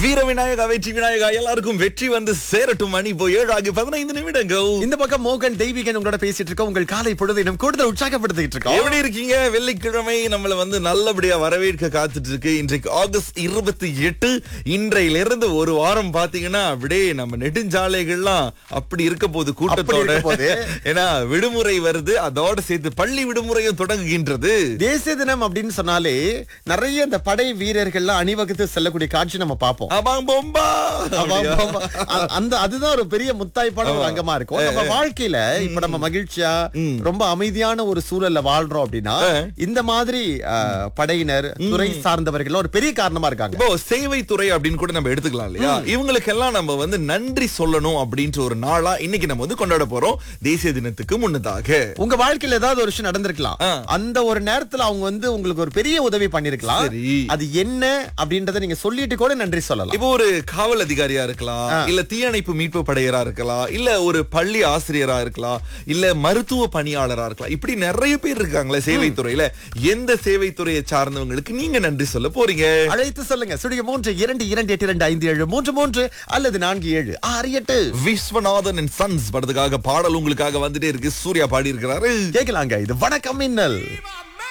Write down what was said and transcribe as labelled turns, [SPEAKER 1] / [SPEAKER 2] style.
[SPEAKER 1] வீர விநாயகா வெற்றி விநாயகா எல்லாருக்கும் வெற்றி வந்து சேரட்டும் மணி இப்போ ஏழு ஆகி பதினைந்து நிமிடங்கள்
[SPEAKER 2] இந்த பக்கம் மோகன் தெய்வீகன் உங்களோட பேசிட்டு இருக்கோம் உங்கள் காலை பொழுது இன்னும் கூடுதல் உற்சாகப்படுத்திட்டு இருக்கோம்
[SPEAKER 1] எப்படி இருக்கீங்க வெள்ளிக்கிழமை நம்மள வந்து நல்லபடியா வரவேற்க காத்துட்டு இருக்கு இன்றைக்கு ஆகஸ்ட் இருபத்தி எட்டு இன்றையிலிருந்து ஒரு வாரம் பாத்தீங்கன்னா அப்படியே நம்ம நெடுஞ்சாலைகள்லாம் அப்படி இருக்க போகுது
[SPEAKER 2] அப்படி
[SPEAKER 1] கூட்டத்தோட
[SPEAKER 2] இருக்க போகுது.
[SPEAKER 1] ஏன்னா விடுமுறை வருது அதோட சேர்த்து பள்ளி விடுமுறையும் தொடங்குகின்றது
[SPEAKER 2] தேசிய தினம் அப்படின்னு சொன்னாலே நிறைய இந்த படை வீரர்கள்லாம் அணிவகுத்து செல்லக்கூடிய காட்சி நம்ம பார்ப்போம்
[SPEAKER 1] ஆமாம் பொம்பா
[SPEAKER 2] ஆமா, ஆமா. அ- அந்த அதுதான் ஒரு பெரிய முத்தாய்ப்பான ஒரு அங்கமா இருக்கும் நம்ம வாழ்க்கையில இப்ப நம்ம மகிழ்ச்சியா ரொம்ப அமைதியான ஒரு சூழல்ல வாழ்றோம் அப்படின்னா இந்த மாதிரி அஹ், படையினர் துறை சார்ந்தவர்கள் ஒரு பெரிய காரணமா இருக்காங்க
[SPEAKER 1] இப்போ சேவை துறை அப்படின்னு கூட நம்ம எடுத்துக்கலாம் இல்லையா இவங்களுக்கெல்லாம் நம்ம வந்து நன்றி சொல்லணும் அப்படின்ற ஒரு நாளா இன்னைக்கு நம்ம வந்து கொண்டாட போறோம் தேசிய தினத்துக்கு முன்னதாக
[SPEAKER 2] உங்க வாழ்க்கையில ஏதாவது ஒரு விஷயம் நடந்திருக்கலாம்
[SPEAKER 1] ஆ.
[SPEAKER 2] அந்த ஒரு நேரத்துல அவங்க வந்து உங்களுக்கு ஒரு பெரிய உதவி பண்ணிருக்கலாம்
[SPEAKER 1] சரி.
[SPEAKER 2] அது என்ன அப்படின்றத நீங்க சொல்லிட்டு கூட நன்றி சொல்லலாம்
[SPEAKER 1] இப்போ ஒரு காவல் அதிகாரியா இருக்கலாம் இல்ல தீயணைப்பு மீட்பு படையரா இருக்கலாம் இல்ல ஒரு பள்ளி ஆசிரியரா இருக்கலாம் இல்ல மருத்துவ பணியாளரா இருக்கலாம் இப்படி நிறைய பேர் இருக்காங்களே சேவை துறையில எந்த சேவை துறையை சார்ந்தவங்களுக்கு நீங்க நன்றி சொல்ல போறீங்க
[SPEAKER 2] அழைத்து சொல்லுங்க சுடிய மூன்று இரண்டு இரண்டு எட்டு இரண்டு ஐந்து ஏழு மூன்று மூன்று அல்லது நான்கு ஏழு ஆறு எட்டு
[SPEAKER 1] விஸ்வநாதன் அண்ட் சன்ஸ் படத்துக்காக பாடல் உங்களுக்காக வந்துட்டே இருக்கு சூர்யா பாடி இருக்கிறாரு
[SPEAKER 2] கேட்கலாங்க இது வணக்கம் மின்னல்